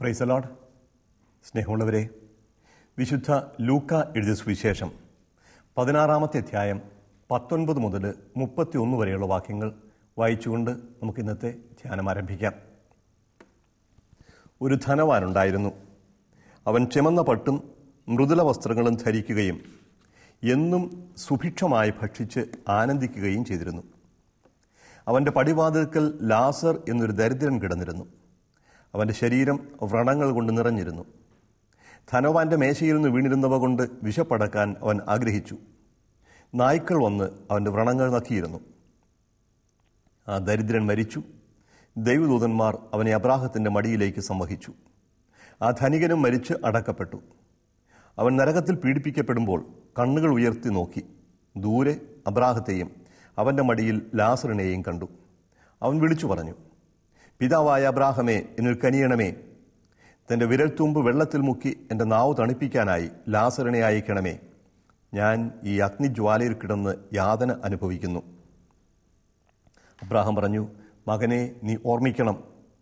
price load സ്നേഹമുള്ളവരെ വിശുദ്ധ ലൂക്ക എഴുതിയ സുവിശേഷം പതിനാറാമത്തെ അധ്യായം പത്തൊൻപത് മുതൽ മുപ്പത്തി ഒന്ന് വരെയുള്ള വാക്യങ്ങൾ വായിച്ചുകൊണ്ട് നമുക്ക് ഇന്നത്തെ ധ്യാനം ആരംഭിക്കാം ഒരു ധനവാനുണ്ടായിരുന്നു അവൻ ചെമന്ന പട്ടും മൃദുല വസ്ത്രങ്ങളും ധരിക്കുകയും എന്നും സുഭിക്ഷമായി ഭക്ഷിച്ച് ആനന്ദിക്കുകയും ചെയ്തിരുന്നു അവൻ്റെ പടിവാതിൽക്കൽ ലാസർ എന്നൊരു ദരിദ്രൻ കിടന്നിരുന്നു അവൻ്റെ ശരീരം വ്രണങ്ങൾ കൊണ്ട് നിറഞ്ഞിരുന്നു ധനവാന്റെ മേശയിൽ നിന്ന് വീണിരുന്നവ കൊണ്ട് വിശപ്പടക്കാൻ അവൻ ആഗ്രഹിച്ചു നായ്ക്കൾ വന്ന് അവൻ്റെ വ്രണങ്ങൾ നക്കിയിരുന്നു ആ ദരിദ്രൻ മരിച്ചു ദൈവദൂതന്മാർ അവനെ അബ്രാഹത്തിൻ്റെ മടിയിലേക്ക് സംവഹിച്ചു ആ ധനികനും മരിച്ച് അടക്കപ്പെട്ടു അവൻ നരകത്തിൽ പീഡിപ്പിക്കപ്പെടുമ്പോൾ കണ്ണുകൾ ഉയർത്തി നോക്കി ദൂരെ അബ്രാഹത്തെയും അവൻ്റെ മടിയിൽ ലാസറിനെയും കണ്ടു അവൻ വിളിച്ചു പറഞ്ഞു പിതാവായ അബ്രാഹമേ എന്നിൽ കനിയണമേ തൻ്റെ വിരൽത്തുമ്പ് വെള്ളത്തിൽ മുക്കി എൻ്റെ നാവ് തണുപ്പിക്കാനായി ലാസറിനെ അയക്കണമേ ഞാൻ ഈ അഗ്നിജ്വാലയിൽ കിടന്ന് യാതന അനുഭവിക്കുന്നു അബ്രാഹം പറഞ്ഞു മകനെ നീ ഓർമ്മിക്കണം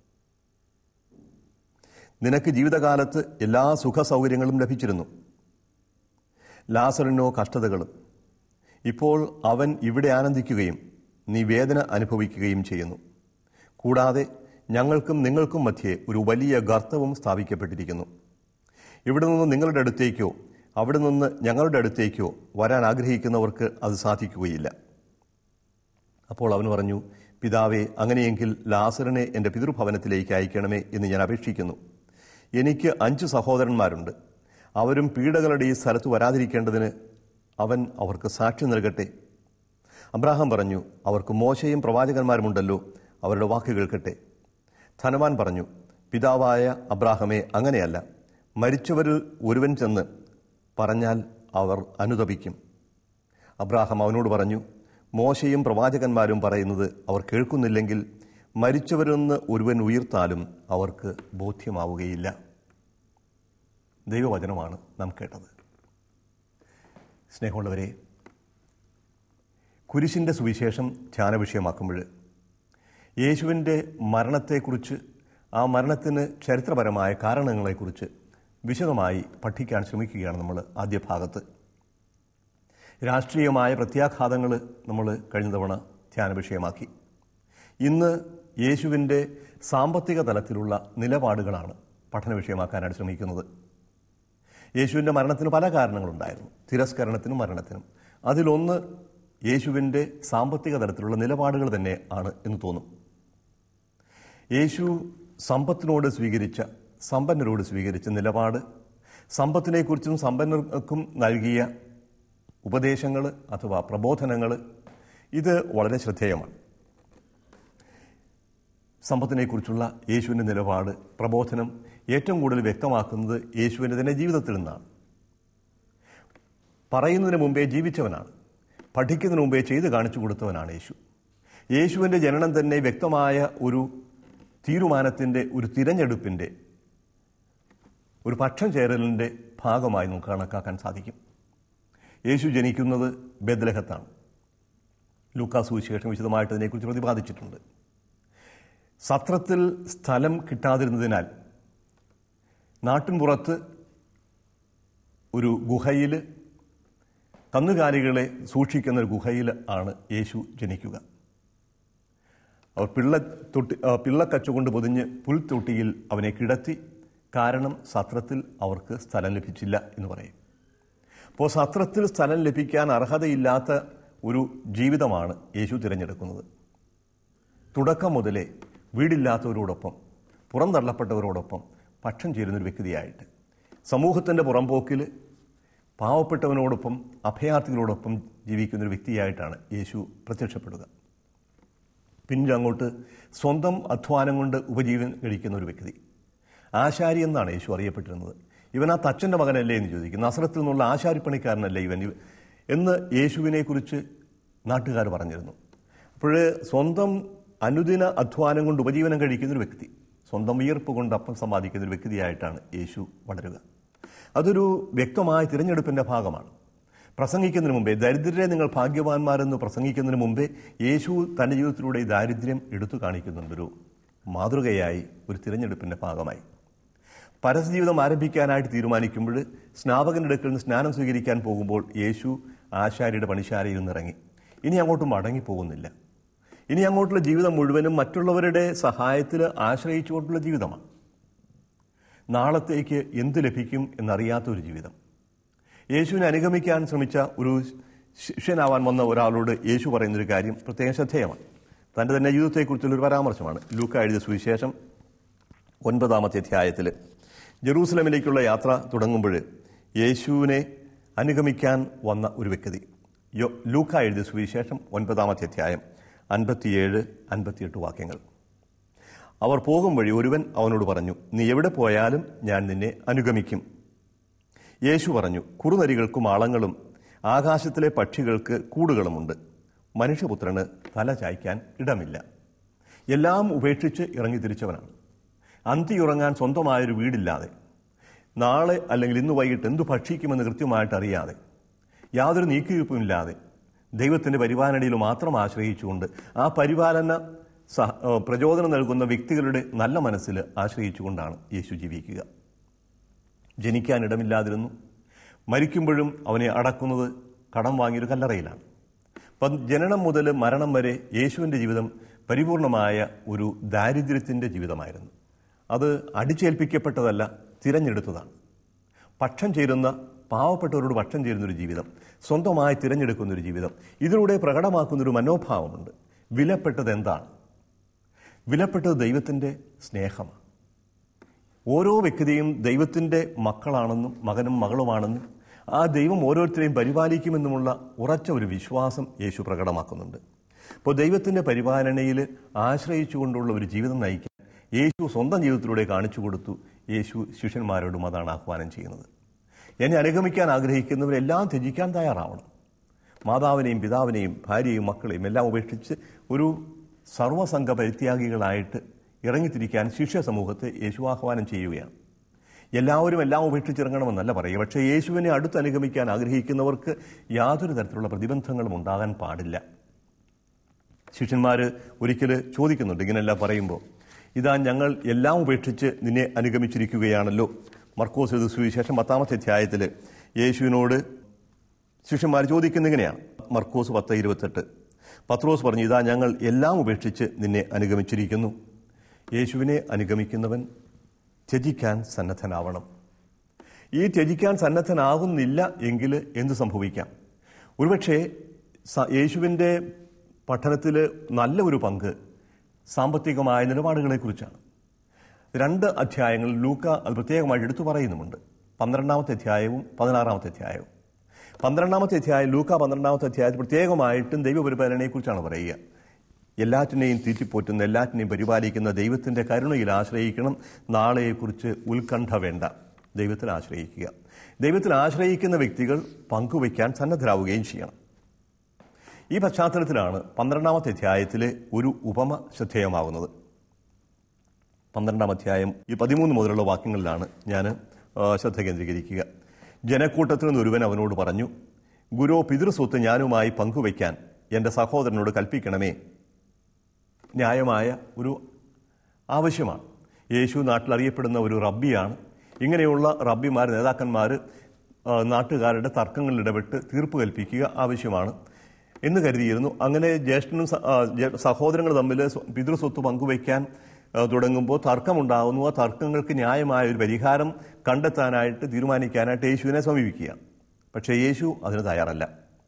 നിനക്ക് ജീവിതകാലത്ത് എല്ലാ സുഖ സൗകര്യങ്ങളും ലഭിച്ചിരുന്നു ലാസറിനോ കഷ്ടതകളും ഇപ്പോൾ അവൻ ഇവിടെ ആനന്ദിക്കുകയും നീ വേദന അനുഭവിക്കുകയും ചെയ്യുന്നു കൂടാതെ ഞങ്ങൾക്കും നിങ്ങൾക്കും മധ്യേ ഒരു വലിയ ഗർത്തവും സ്ഥാപിക്കപ്പെട്ടിരിക്കുന്നു ഇവിടെ നിന്ന് നിങ്ങളുടെ അടുത്തേക്കോ അവിടെ നിന്ന് ഞങ്ങളുടെ അടുത്തേക്കോ വരാൻ ആഗ്രഹിക്കുന്നവർക്ക് അത് സാധിക്കുകയില്ല അപ്പോൾ അവൻ പറഞ്ഞു പിതാവേ അങ്ങനെയെങ്കിൽ ലാസറിനെ എൻ്റെ പിതൃഭവനത്തിലേക്ക് അയക്കണമേ എന്ന് ഞാൻ അപേക്ഷിക്കുന്നു എനിക്ക് അഞ്ച് സഹോദരന്മാരുണ്ട് അവരും പീഡകളുടെ ഈ സ്ഥലത്ത് വരാതിരിക്കേണ്ടതിന് അവൻ അവർക്ക് സാക്ഷി നൽകട്ടെ അബ്രാഹാം പറഞ്ഞു അവർക്ക് മോശയും പ്രവാചകന്മാരുമുണ്ടല്ലോ അവരുടെ വാക്ക് കേൾക്കട്ടെ ധനവാൻ പറഞ്ഞു പിതാവായ അബ്രാഹമേ അങ്ങനെയല്ല മരിച്ചവരിൽ ഒരുവൻ ചെന്ന് പറഞ്ഞാൽ അവർ അനുതപിക്കും അബ്രാഹാം അവനോട് പറഞ്ഞു മോശയും പ്രവാചകന്മാരും പറയുന്നത് അവർ കേൾക്കുന്നില്ലെങ്കിൽ മരിച്ചവരിൽ നിന്ന് ഒരുവൻ ഉയർത്താലും അവർക്ക് ബോധ്യമാവുകയില്ല ദൈവവചനമാണ് നാം കേട്ടത് സ്നേഹമുള്ളവരെ കുരിശിൻ്റെ സുവിശേഷം ധ്യാന വിഷയമാക്കുമ്പോൾ യേശുവിൻ്റെ മരണത്തെക്കുറിച്ച് ആ മരണത്തിന് ചരിത്രപരമായ കാരണങ്ങളെക്കുറിച്ച് വിശദമായി പഠിക്കാൻ ശ്രമിക്കുകയാണ് നമ്മൾ ആദ്യ ഭാഗത്ത് രാഷ്ട്രീയമായ പ്രത്യാഘാതങ്ങൾ നമ്മൾ കഴിഞ്ഞ തവണ ധ്യാന വിഷയമാക്കി ഇന്ന് യേശുവിൻ്റെ സാമ്പത്തിക തലത്തിലുള്ള നിലപാടുകളാണ് പഠന വിഷയമാക്കാനായിട്ട് ശ്രമിക്കുന്നത് യേശുവിൻ്റെ മരണത്തിന് പല കാരണങ്ങളുണ്ടായിരുന്നു തിരസ്കരണത്തിനും മരണത്തിനും അതിലൊന്ന് യേശുവിൻ്റെ സാമ്പത്തിക തലത്തിലുള്ള നിലപാടുകൾ തന്നെ ആണ് എന്ന് തോന്നും യേശു സമ്പത്തിനോട് സ്വീകരിച്ച സമ്പന്നരോട് സ്വീകരിച്ച നിലപാട് സമ്പത്തിനെക്കുറിച്ചും സമ്പന്നർക്കും നൽകിയ ഉപദേശങ്ങൾ അഥവാ പ്രബോധനങ്ങൾ ഇത് വളരെ ശ്രദ്ധേയമാണ് സമ്പത്തിനെക്കുറിച്ചുള്ള യേശുവിൻ്റെ നിലപാട് പ്രബോധനം ഏറ്റവും കൂടുതൽ വ്യക്തമാക്കുന്നത് യേശുവിൻ്റെ തന്നെ ജീവിതത്തിൽ നിന്നാണ് പറയുന്നതിന് മുമ്പേ ജീവിച്ചവനാണ് പഠിക്കുന്നതിന് മുമ്പേ ചെയ്ത് കാണിച്ചു കൊടുത്തവനാണ് യേശു യേശുവിൻ്റെ ജനനം തന്നെ വ്യക്തമായ ഒരു തീരുമാനത്തിൻ്റെ ഒരു തിരഞ്ഞെടുപ്പിൻ്റെ ഒരു പക്ഷം ചേരലിൻ്റെ ഭാഗമായി നമുക്ക് കണക്കാക്കാൻ സാധിക്കും യേശു ജനിക്കുന്നത് ബദലഹത്താണ് ലൂക്കാസ് സുവിശേഷം വിശദമായിട്ട് അതിനെക്കുറിച്ച് പ്രതിപാദിച്ചിട്ടുണ്ട് സത്രത്തിൽ സ്ഥലം കിട്ടാതിരുന്നതിനാൽ നാട്ടിൻപുറത്ത് ഒരു ഗുഹയിൽ കന്നുകാലികളെ സൂക്ഷിക്കുന്ന ഒരു ഗുഹയിൽ ആണ് യേശു ജനിക്കുക അവർ പിള്ള തൊട്ടി പിള്ളക്കച്ച കൊണ്ട് പൊതിഞ്ഞ് പുൽത്തൊട്ടിയിൽ അവനെ കിടത്തി കാരണം സത്രത്തിൽ അവർക്ക് സ്ഥലം ലഭിച്ചില്ല എന്ന് പറയും അപ്പോൾ സത്രത്തിൽ സ്ഥലം ലഭിക്കാൻ അർഹതയില്ലാത്ത ഒരു ജീവിതമാണ് യേശു തിരഞ്ഞെടുക്കുന്നത് തുടക്കം മുതലേ വീടില്ലാത്തവരോടൊപ്പം പുറന്തള്ളപ്പെട്ടവരോടൊപ്പം പക്ഷം ചേരുന്നൊരു വ്യക്തിയായിട്ട് സമൂഹത്തിൻ്റെ പുറംപോക്കിൽ പാവപ്പെട്ടവനോടൊപ്പം അഭയാർത്ഥികളോടൊപ്പം ജീവിക്കുന്ന ഒരു വ്യക്തിയായിട്ടാണ് യേശു പ്രത്യക്ഷപ്പെടുക പിന്നീട് അങ്ങോട്ട് സ്വന്തം അധ്വാനം കൊണ്ട് ഉപജീവനം കഴിക്കുന്ന ഒരു വ്യക്തി ആശാരി എന്നാണ് യേശു അറിയപ്പെട്ടിരുന്നത് ഇവൻ ആ തച്ചൻ്റെ മകനല്ലേ എന്ന് ചോദിക്കും നസ്രത്തിൽ നിന്നുള്ള ആശാരിപ്പണിക്കാരനല്ലേ ഇവൻ എന്ന് യേശുവിനെക്കുറിച്ച് നാട്ടുകാർ പറഞ്ഞിരുന്നു അപ്പോൾ സ്വന്തം അനുദിന അധ്വാനം കൊണ്ട് ഉപജീവനം കഴിക്കുന്ന ഒരു വ്യക്തി സ്വന്തം വിയർപ്പ് കൊണ്ട് അപ്പം സമ്പാദിക്കുന്ന ഒരു വ്യക്തിയായിട്ടാണ് യേശു വളരുക അതൊരു വ്യക്തമായ തിരഞ്ഞെടുപ്പിൻ്റെ ഭാഗമാണ് പ്രസംഗിക്കുന്നതിന് മുമ്പേ ദരിദ്രരെ നിങ്ങൾ ഭാഗ്യവാന്മാരെന്ന് പ്രസംഗിക്കുന്നതിന് മുമ്പേ യേശു തൻ്റെ ജീവിതത്തിലൂടെ ഈ ദാരിദ്ര്യം എടുത്തു കാണിക്കുന്നുണ്ടൊരു മാതൃകയായി ഒരു തിരഞ്ഞെടുപ്പിൻ്റെ ഭാഗമായി പരസ്യജീവിതം ആരംഭിക്കാനായിട്ട് തീരുമാനിക്കുമ്പോൾ സ്നാപകന്റെ അടുക്കൽ നിന്ന് സ്നാനം സ്വീകരിക്കാൻ പോകുമ്പോൾ യേശു ആശാരിയുടെ പണിശാലയിൽ നിന്നിറങ്ങി ഇനി അങ്ങോട്ട് മടങ്ങിപ്പോകുന്നില്ല ഇനി അങ്ങോട്ടുള്ള ജീവിതം മുഴുവനും മറ്റുള്ളവരുടെ സഹായത്തിൽ ആശ്രയിച്ചുകൊണ്ടുള്ള ജീവിതമാണ് നാളത്തേക്ക് എന്ത് ലഭിക്കും എന്നറിയാത്ത ഒരു ജീവിതം യേശുവിനെ അനുഗമിക്കാൻ ശ്രമിച്ച ഒരു ശിഷ്യനാവാൻ വന്ന ഒരാളോട് യേശു പറയുന്നൊരു കാര്യം പ്രത്യേകം ശ്രദ്ധേയമാണ് തൻ്റെ തന്നെ ജീവിതത്തെക്കുറിച്ചുള്ള ഒരു പരാമർശമാണ് ലൂക്ക എഴുതിയ സുവിശേഷം ഒൻപതാമത്തെ അധ്യായത്തിൽ ജെറൂസലമിലേക്കുള്ള യാത്ര തുടങ്ങുമ്പോൾ യേശുവിനെ അനുഗമിക്കാൻ വന്ന ഒരു വ്യക്തി യോ ലൂക്ക എഴുതിയ സുവിശേഷം ഒൻപതാമത്തെ അധ്യായം അൻപത്തിയേഴ് അൻപത്തിയെട്ട് വാക്യങ്ങൾ അവർ പോകും വഴി ഒരുവൻ അവനോട് പറഞ്ഞു നീ എവിടെ പോയാലും ഞാൻ നിന്നെ അനുഗമിക്കും യേശു പറഞ്ഞു കുറുനരികൾക്കും ആളങ്ങളും ആകാശത്തിലെ പക്ഷികൾക്ക് കൂടുകളുമുണ്ട് മനുഷ്യപുത്രന് തല ചായ്ക്കാൻ ഇടമില്ല എല്ലാം ഉപേക്ഷിച്ച് ഇറങ്ങി തിരിച്ചവനാണ് അന്തിയുറങ്ങാൻ സ്വന്തമായൊരു വീടില്ലാതെ നാളെ അല്ലെങ്കിൽ ഇന്ന് വൈകിട്ട് എന്തു ഭക്ഷിക്കുമെന്ന് കൃത്യമായിട്ട് അറിയാതെ യാതൊരു നീക്കിയിരിപ്പുമില്ലാതെ ദൈവത്തിൻ്റെ പരിപാലനയിൽ മാത്രം ആശ്രയിച്ചുകൊണ്ട് ആ പരിപാലന സഹ പ്രചോദനം നൽകുന്ന വ്യക്തികളുടെ നല്ല മനസ്സിൽ ആശ്രയിച്ചുകൊണ്ടാണ് യേശു ജീവിക്കുക ജനിക്കാൻ ഇടമില്ലാതിരുന്നു മരിക്കുമ്പോഴും അവനെ അടക്കുന്നത് കടം വാങ്ങിയൊരു കല്ലറയിലാണ് അപ്പം ജനനം മുതൽ മരണം വരെ യേശുവിൻ്റെ ജീവിതം പരിപൂർണമായ ഒരു ദാരിദ്ര്യത്തിൻ്റെ ജീവിതമായിരുന്നു അത് അടിച്ചേൽപ്പിക്കപ്പെട്ടതല്ല തിരഞ്ഞെടുത്തതാണ് പക്ഷം ചേരുന്ന പാവപ്പെട്ടവരോട് പക്ഷം ചേരുന്നൊരു ജീവിതം സ്വന്തമായി തിരഞ്ഞെടുക്കുന്നൊരു ജീവിതം ഇതിലൂടെ പ്രകടമാക്കുന്നൊരു മനോഭാവമുണ്ട് വിലപ്പെട്ടത് എന്താണ് വിലപ്പെട്ടത് ദൈവത്തിൻ്റെ സ്നേഹമാണ് ഓരോ വ്യക്തിയും ദൈവത്തിൻ്റെ മക്കളാണെന്നും മകനും മകളുമാണെന്നും ആ ദൈവം ഓരോരുത്തരെയും പരിപാലിക്കുമെന്നുമുള്ള ഉറച്ച ഒരു വിശ്വാസം യേശു പ്രകടമാക്കുന്നുണ്ട് അപ്പോൾ ദൈവത്തിൻ്റെ പരിപാലനയിൽ ആശ്രയിച്ചുകൊണ്ടുള്ള ഒരു ജീവിതം നയിക്കാൻ യേശു സ്വന്തം ജീവിതത്തിലൂടെ കാണിച്ചു കൊടുത്തു യേശു ശിഷ്യന്മാരോടും അതാണ് ആഹ്വാനം ചെയ്യുന്നത് എന്നെ അനുഗമിക്കാൻ ആഗ്രഹിക്കുന്നവരെല്ലാം ത്യജിക്കാൻ തയ്യാറാവണം മാതാവിനെയും പിതാവിനെയും ഭാര്യയും മക്കളെയും എല്ലാം ഉപേക്ഷിച്ച് ഒരു സർവസംഘ പരിത്യാഗികളായിട്ട് ഇറങ്ങിത്തിരിക്കാൻ ശിഷ്യ സമൂഹത്തെ യേശു ആഹ്വാനം ചെയ്യുകയാണ് എല്ലാവരും എല്ലാം ഉപേക്ഷിച്ചിറങ്ങണമെന്നല്ല പറയുക പക്ഷേ യേശുവിനെ അടുത്ത് അനുഗമിക്കാൻ ആഗ്രഹിക്കുന്നവർക്ക് യാതൊരു തരത്തിലുള്ള പ്രതിബന്ധങ്ങളും ഉണ്ടാകാൻ പാടില്ല ശിഷ്യന്മാർ ഒരിക്കൽ ചോദിക്കുന്നുണ്ട് ഇങ്ങനെല്ലാം പറയുമ്പോൾ ഇതാ ഞങ്ങൾ എല്ലാം ഉപേക്ഷിച്ച് നിന്നെ അനുഗമിച്ചിരിക്കുകയാണല്ലോ മർക്കോസ് എഴുതിയ സുവിശേഷം പത്താമത്തെ അധ്യായത്തിൽ യേശുവിനോട് ശിഷ്യന്മാർ ചോദിക്കുന്ന ഇങ്ങനെയാണ് മർക്കോസ് പത്ത് ഇരുപത്തെട്ട് പത്രോസ് പറഞ്ഞു ഇതാ ഞങ്ങൾ എല്ലാം ഉപേക്ഷിച്ച് നിന്നെ അനുഗമിച്ചിരിക്കുന്നു യേശുവിനെ അനുഗമിക്കുന്നവൻ ത്യജിക്കാൻ സന്നദ്ധനാവണം ഈ ത്യജിക്കാൻ സന്നദ്ധനാകുന്നില്ല എങ്കിൽ എന്ത് സംഭവിക്കാം ഒരുപക്ഷെ സ- യേശുവിൻ്റെ പഠനത്തിൽ നല്ല ഒരു പങ്ക് സാമ്പത്തികമായ നിലപാടുകളെക്കുറിച്ചാണ് രണ്ട് അധ്യായങ്ങൾ ലൂക്ക അത് പ്രത്യേകമായി എടുത്തു പറയുന്നുമുണ്ട് പന്ത്രണ്ടാമത്തെ അധ്യായവും പതിനാറാമത്തെ അധ്യായവും പന്ത്രണ്ടാമത്തെ അധ്യായം ലൂക്ക പന്ത്രണ്ടാമത്തെ അധ്യായത്തിൽ പ്രത്യേകമായിട്ടും ദൈവപരിപാലനയെക്കുറിച്ചാണ് പറയുക എല്ലാറ്റിനെയും തീറ്റിപ്പോറ്റുന്ന എല്ലാറ്റിനെയും പരിപാലിക്കുന്ന ദൈവത്തിൻ്റെ കരുണയിൽ ആശ്രയിക്കണം നാളെയെക്കുറിച്ച് ഉത്കണ്ഠ വേണ്ട ദൈവത്തിൽ ആശ്രയിക്കുക ദൈവത്തിൽ ആശ്രയിക്കുന്ന വ്യക്തികൾ പങ്കുവയ്ക്കാൻ സന്നദ്ധരാവുകയും ചെയ്യണം ഈ പശ്ചാത്തലത്തിലാണ് പന്ത്രണ്ടാമത്തെ അധ്യായത്തിലെ ഒരു ഉപമ ശ്രദ്ധേയമാകുന്നത് പന്ത്രണ്ടാം അധ്യായം ഈ പതിമൂന്ന് മുതലുള്ള വാക്യങ്ങളിലാണ് ഞാൻ ആ, ശ്രദ്ധ കേന്ദ്രീകരിക്കുക ജനക്കൂട്ടത്തിൽ നിന്ന് ഒരുവൻ അവനോട് പറഞ്ഞു ഗുരു പിതൃസ്വത്ത് ഞാനുമായി പങ്കുവയ്ക്കാൻ എൻ്റെ സഹോദരനോട് കൽപ്പിക്കണമേ ന്യായമായ ഒരു ആവശ്യമാണ് യേശു നാട്ടിൽ അറിയപ്പെടുന്ന ഒരു റബ്ബിയാണ് ഇങ്ങനെയുള്ള റബ്ബിമാർ നേതാക്കന്മാർ ആ, നാട്ടുകാരുടെ തർക്കങ്ങളിൽ ഇടപെട്ട് തീർപ്പ് കൽപ്പിക്കുക ആവശ്യമാണ് എന്ന് കരുതിയിരുന്നു അങ്ങനെ ജ്യേഷ്ഠനും സ- ആ, ജേ- സഹോദരങ്ങൾ തമ്മിൽ സ്വ- പിതൃസ്വത്ത് പങ്കുവയ്ക്കാൻ ആ, തുടങ്ങുമ്പോൾ തർക്കമുണ്ടാകുന്നു ആ തർക്കങ്ങൾക്ക് ന്യായമായ ഒരു പരിഹാരം കണ്ടെത്താനായിട്ട് തീരുമാനിക്കാനായിട്ട് യേശുവിനെ സമീപിക്കുകയാണ് പക്ഷേ യേശു അതിന് തയ്യാറല്ല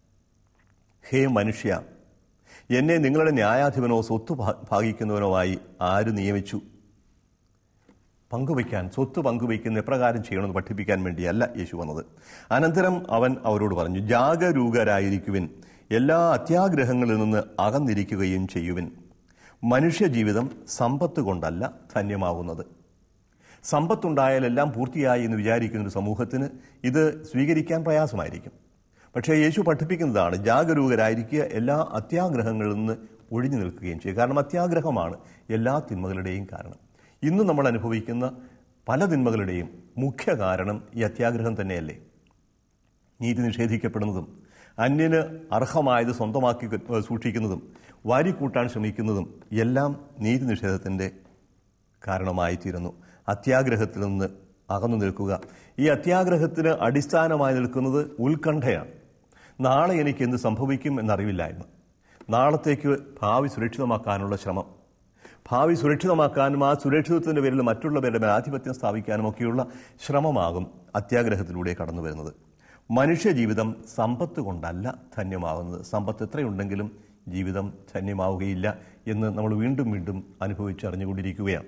ഹേ മനുഷ്യ എന്നെ നിങ്ങളുടെ ന്യായാധിപനോ സ്വത്ത് ഭാ- ഭാഗിക്കുന്നവനോ ആയി ആര് നിയമിച്ചു പങ്കുവയ്ക്കാൻ സ്വത്ത് പങ്കുവയ്ക്കുന്ന എപ്രകാരം ചെയ്യണമെന്ന് പഠിപ്പിക്കാൻ വേണ്ടിയല്ല യേശു വന്നത് അനന്തരം അവൻ അവരോട് പറഞ്ഞു ജാഗരൂകരായിരിക്കുവിൻ എല്ലാ അത്യാഗ്രഹങ്ങളിൽ നിന്ന് അകന്നിരിക്കുകയും ചെയ്യുവിൻ മനുഷ്യജീവിതം സമ്പത്ത് കൊണ്ടല്ല ധന്യമാവുന്നത് സമ്പത്തുണ്ടായാൽ എല്ലാം പൂർത്തിയായി എന്ന് വിചാരിക്കുന്ന ഒരു സമൂഹത്തിന് ഇത് സ്വീകരിക്കാൻ പ്രയാസമായിരിക്കും പക്ഷേ യേശു പഠിപ്പിക്കുന്നതാണ് ജാഗരൂകരായിരിക്കുക എല്ലാ അത്യാഗ്രഹങ്ങളിൽ നിന്ന് ഒഴിഞ്ഞു നിൽക്കുകയും ചെയ്യുക കാരണം അത്യാഗ്രഹമാണ് എല്ലാ തിന്മകളുടെയും കാരണം ഇന്ന് നമ്മൾ അനുഭവിക്കുന്ന പല തിന്മകളുടെയും മുഖ്യ കാരണം ഈ അത്യാഗ്രഹം തന്നെയല്ലേ നീതി നിഷേധിക്കപ്പെടുന്നതും അന്യന് അർഹമായത് സ്വന്തമാക്കി ഏഹ്, സൂക്ഷിക്കുന്നതും വാരിക്കൂട്ടാൻ ശ്രമിക്കുന്നതും എല്ലാം നീതി നിഷേധത്തിൻ്റെ കാരണമായി തീരുന്നു അത്യാഗ്രഹത്തിൽ നിന്ന് അകന്നു നിൽക്കുക ഈ അത്യാഗ്രഹത്തിന് അടിസ്ഥാനമായി നിൽക്കുന്നത് ഉത്കണ്ഠയാണ് നാളെ എനിക്ക് എന്ത് സംഭവിക്കും എന്നറിവില്ലായ്മ നാളത്തേക്ക് ഭാവി സുരക്ഷിതമാക്കാനുള്ള ശ്രമം ഭാവി സുരക്ഷിതമാക്കാനും ആ സുരക്ഷിതത്വത്തിന്റെ പേരിൽ മറ്റുള്ളവരുടെ മേൽ ആധിപത്യം സ്ഥാപിക്കാനും ഒക്കെയുള്ള ശ്രമമാകും അത്യാഗ്രഹത്തിലൂടെ കടന്നു വരുന്നത് മനുഷ്യ ജീവിതം സമ്പത്ത് കൊണ്ടല്ല ധന്യമാകുന്നത് സമ്പത്ത് എത്രയുണ്ടെങ്കിലും ജീവിതം ധന്യമാവുകയില്ല എന്ന് നമ്മൾ വീണ്ടും വീണ്ടും അനുഭവിച്ചറിഞ്ഞുകൊണ്ടിരിക്കുകയാണ്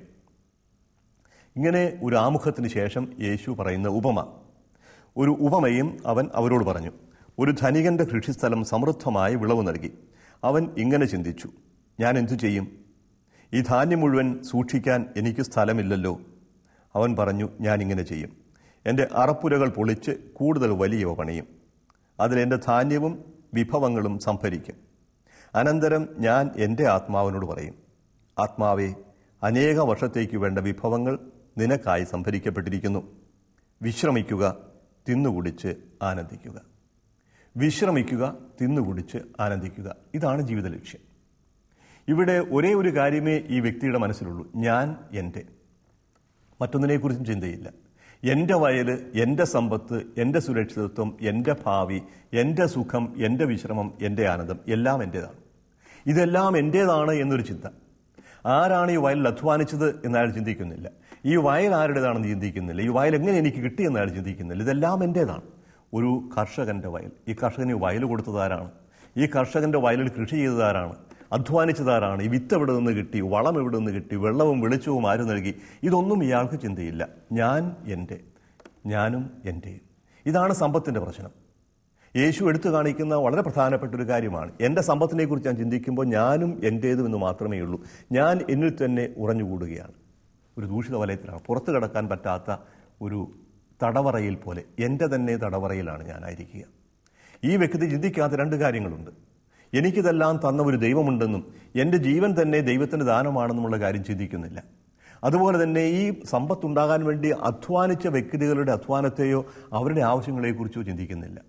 ഇങ്ങനെ ഒരു ആമുഖത്തിന് ശേഷം യേശു പറയുന്ന ഉപമ ഒരു ഉപമയും അവൻ അവരോട് പറഞ്ഞു ഒരു ധനികന്റെ കൃഷിസ്ഥലം സമൃദ്ധമായി വിളവ് നൽകി അവൻ ഇങ്ങനെ ചിന്തിച്ചു ഞാൻ എന്തു ചെയ്യും ഈ ധാന്യം മുഴുവൻ സൂക്ഷിക്കാൻ എനിക്ക് സ്ഥലമില്ലല്ലോ അവൻ പറഞ്ഞു ഞാൻ ഇങ്ങനെ ചെയ്യും എൻ്റെ അറപ്പുരകൾ പൊളിച്ച് കൂടുതൽ വലിയവ പണിയും അതിൽ എൻ്റെ ധാന്യവും വിഭവങ്ങളും സംഭരിക്കും അനന്തരം ഞാൻ എൻ്റെ ആത്മാവിനോട് പറയും ആത്മാവേ അനേക വർഷത്തേക്ക് വേണ്ട വിഭവങ്ങൾ നിനക്കായി സംഭരിക്കപ്പെട്ടിരിക്കുന്നു വിശ്രമിക്കുക തിന്നുകുടിച്ച് ആനന്ദിക്കുക വിശ്രമിക്കുക തിന്നുകുടിച്ച് ആനന്ദിക്കുക ഇതാണ് ജീവിത ലക്ഷ്യം ഇവിടെ ഒരേ ഒരു കാര്യമേ ഈ വ്യക്തിയുടെ മനസ്സിലുള്ളൂ ഞാൻ എൻ്റെ മറ്റൊന്നിനെക്കുറിച്ചും ചിന്തയില്ല എൻ്റെ വയൽ എൻ്റെ സമ്പത്ത് എൻ്റെ സുരക്ഷിതത്വം എൻ്റെ ഭാവി എൻ്റെ സുഖം എൻ്റെ വിശ്രമം എൻ്റെ ആനന്ദം എല്ലാം എൻ്റേതാണ് ഇതെല്ലാം എൻ്റേതാണ് എന്നൊരു ചിന്ത ആരാണ് ഈ വയലിൽ അധ്വാനിച്ചത് എന്നയാൾ ചിന്തിക്കുന്നില്ല ഈ വയൽ ആരുടേതാണെന്ന് ചിന്തിക്കുന്നില്ല ഈ വയൽ എങ്ങനെ എനിക്ക് കിട്ടിയെന്ന് അയാൾ ചിന്തിക്കുന്നില്ല ഇതെല്ലാം എൻ്റേതാണ് ഒരു കർഷകന്റെ വയൽ ഈ കർഷകന് ഈ വയൽ കൊടുത്തതാരാണ് ഈ കർഷകന്റെ വയലിൽ കൃഷി ചെയ്തതാരാണ് അധ്വാനിച്ചതാരാണ് ഈ വിത്ത് എവിടെ നിന്ന് കിട്ടി വളം എവിടെ നിന്ന് കിട്ടി വെള്ളവും വെളിച്ചവും ആര് നൽകി ഇതൊന്നും ഇയാൾക്ക് ചിന്തയില്ല ഞാൻ എൻ്റെ ഞാനും എൻ്റെയും ഇതാണ് സമ്പത്തിൻ്റെ പ്രശ്നം യേശു എടുത്തു കാണിക്കുന്ന വളരെ പ്രധാനപ്പെട്ട ഒരു കാര്യമാണ് എൻ്റെ സമ്പത്തിനെ കുറിച്ച് ഞാൻ ചിന്തിക്കുമ്പോൾ ഞാനും എൻ്റേതും എന്ന് മാത്രമേ ഉള്ളൂ ഞാൻ എന്നിൽ തന്നെ ഉറഞ്ഞുകൂടുകയാണ് ഒരു ദൂഷിത വലയത്തിലാണ് പുറത്തു കിടക്കാൻ പറ്റാത്ത ഒരു തടവറയിൽ പോലെ എൻ്റെ തന്നെ തടവറയിലാണ് ഞാനായിരിക്കുക ഈ വ്യക്തി ചിന്തിക്കാത്ത രണ്ട് കാര്യങ്ങളുണ്ട് എനിക്കിതെല്ലാം തന്ന ഒരു ദൈവമുണ്ടെന്നും എൻ്റെ ജീവൻ തന്നെ ദൈവത്തിൻ്റെ ദാനമാണെന്നുമുള്ള കാര്യം ചിന്തിക്കുന്നില്ല അതുപോലെ തന്നെ ഈ സമ്പത്തുണ്ടാകാൻ വേണ്ടി അധ്വാനിച്ച വ്യക്തികളുടെ അധ്വാനത്തെയോ അവരുടെ ആവശ്യങ്ങളെക്കുറിച്ചോ ചിന്തിക്കുന്നില്ല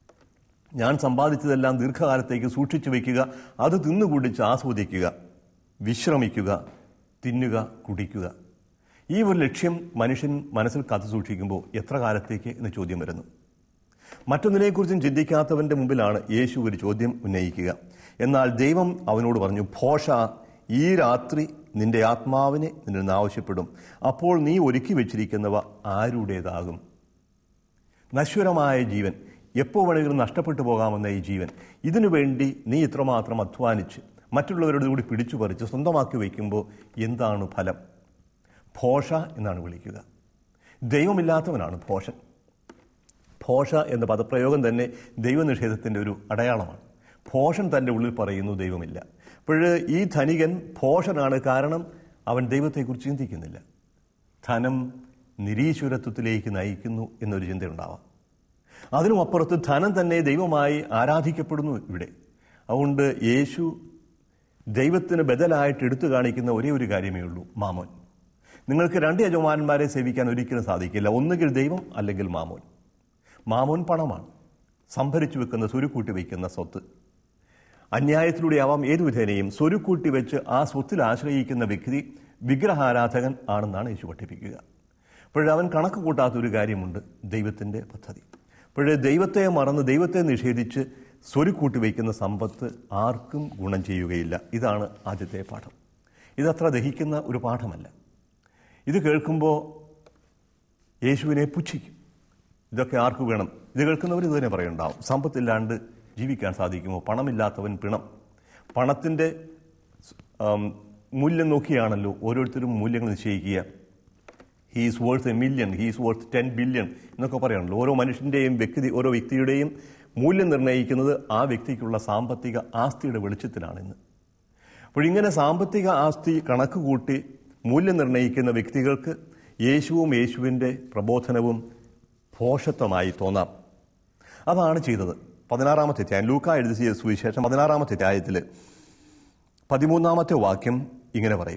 ഞാൻ സമ്പാദിച്ചതെല്ലാം ദീർഘകാലത്തേക്ക് സൂക്ഷിച്ചു വയ്ക്കുക അത് തിന്നുകുടിച്ച് ആസ്വദിക്കുക വിശ്രമിക്കുക തിന്നുക കുടിക്കുക ഈ ഒരു ലക്ഷ്യം മനുഷ്യൻ മനസ്സിൽ കാത്തു സൂക്ഷിക്കുമ്പോൾ എത്ര കാലത്തേക്ക് എന്ന് ചോദ്യം വരുന്നു മറ്റൊന്നിനെക്കുറിച്ചും ചിന്തിക്കാത്തവന്റെ മുമ്പിലാണ് യേശു ഒരു ചോദ്യം ഉന്നയിക്കുക എന്നാൽ ദൈവം അവനോട് പറഞ്ഞു ഭോഷ ഈ രാത്രി നിന്റെ ആത്മാവിനെ നിന്നിൽ നിന്ന് ആവശ്യപ്പെടും അപ്പോൾ നീ ഒരുക്കി വെച്ചിരിക്കുന്നവ ആരുടേതാകും നശ്വരമായ ജീവൻ എപ്പോൾ വേണമെങ്കിലും നഷ്ടപ്പെട്ടു പോകാമെന്ന ഈ ജീവൻ ഇതിനു വേണ്ടി നീ ഇത്രമാത്രം അധ്വാനിച്ച് മറ്റുള്ളവരുടെ കൂടി പിടിച്ചു പറിച്ച് സ്വന്തമാക്കി വയ്ക്കുമ്പോൾ എന്താണ് ഫലം ഭോഷ എന്നാണ് വിളിക്കുക ദൈവമില്ലാത്തവനാണ് ഭോഷൻ ഭോഷ എന്ന പദപ്രയോഗം തന്നെ ദൈവനിഷേധത്തിൻ്റെ ഒരു അടയാളമാണ് ഭോഷൻ തൻ്റെ ഉള്ളിൽ പറയുന്നു ദൈവമില്ല അപ്പോൾ ഈ ധനികൻ ഭോഷനാണ് കാരണം അവൻ ദൈവത്തെക്കുറിച്ച് ചിന്തിക്കുന്നില്ല ധനം നിരീശ്വരത്വത്തിലേക്ക് നയിക്കുന്നു എന്നൊരു ചിന്തയുണ്ടാവാം അതിനും അപ്പുറത്ത് ധനം തന്നെ ദൈവമായി ആരാധിക്കപ്പെടുന്നു ഇവിടെ അതുകൊണ്ട് യേശു ദൈവത്തിന് ബദലായിട്ട് എടുത്തു കാണിക്കുന്ന ഒരേ ഒരു കാര്യമേ ഉള്ളൂ മാമോൻ നിങ്ങൾക്ക് രണ്ട് യജമാനന്മാരെ സേവിക്കാൻ ഒരിക്കലും സാധിക്കില്ല ഒന്നുകിൽ ദൈവം അല്ലെങ്കിൽ മാമോൻ മാമോൻ പണമാണ് സംഭരിച്ചു വെക്കുന്ന സ്വരുക്കൂട്ടി വയ്ക്കുന്ന സ്വത്ത് അന്യായത്തിലൂടെ ആവാം ഏതു വിധേനയും സ്വരുക്കൂട്ടി വെച്ച് ആ സ്വത്തിൽ ആശ്രയിക്കുന്ന വ്യക്തി വിഗ്രഹാരാധകൻ ആണെന്നാണ് യേശു പഠിപ്പിക്കുക അപ്പോഴേ അവൻ കണക്ക് കൂട്ടാത്ത ഒരു കാര്യമുണ്ട് ദൈവത്തിൻ്റെ പദ്ധതി അപ്പോഴേ ദൈവത്തെ മറന്ന് ദൈവത്തെ നിഷേധിച്ച് സ്വരുക്കൂട്ടി വയ്ക്കുന്ന സമ്പത്ത് ആർക്കും ഗുണം ചെയ്യുകയില്ല ഇതാണ് ആദ്യത്തെ പാഠം ഇതത്ര ദഹിക്കുന്ന ഒരു പാഠമല്ല ഇത് കേൾക്കുമ്പോൾ യേശുവിനെ പുച്ഛിക്കും ഇതൊക്കെ ആർക്ക് വേണം ഇത് കേൾക്കുന്നവർ ഇത് തന്നെ പറയുണ്ടാവും സമ്പത്തില്ലാണ്ട് ജീവിക്കാൻ സാധിക്കുമോ പണമില്ലാത്തവൻ പിണം പണത്തിൻ്റെ ആം, മൂല്യം നോക്കിയാണല്ലോ ഓരോരുത്തരും മൂല്യങ്ങൾ നിശ്ചയിക്കുക he's worth a million he's worth ten billion എന്നൊക്കെ പറയാണല്ലോ ഓരോ മനുഷ്യൻ്റെയും വ്യക്തി ഓരോ വ്യക്തിയുടെയും മൂല്യം നിർണ്ണയിക്കുന്നത് ആ വ്യക്തിക്കുള്ള സാമ്പത്തിക ആസ്തിയുടെ വെളിച്ചത്തിലാണ് ഇന്ന് അപ്പോൾ ഇങ്ങനെ സാമ്പത്തിക ആസ്തി കണക്ക് കൂട്ടി മൂല്യം നിർണ്ണയിക്കുന്ന വ്യക്തികൾക്ക് യേശുവും യേശുവിൻ്റെ പ്രബോധനവും ഭോഷത്വമായി തോന്നാം അതാണ് ചെയ്തത് പതിനാറാമത്തെ അധ്യായം ലൂക്ക എഴുതിയ സുവിശേഷം പതിനാറാമത്തെ അധ്യായത്തിൽ പതിമൂന്നാമത്തെ വാക്യം ഇങ്ങനെ പറയും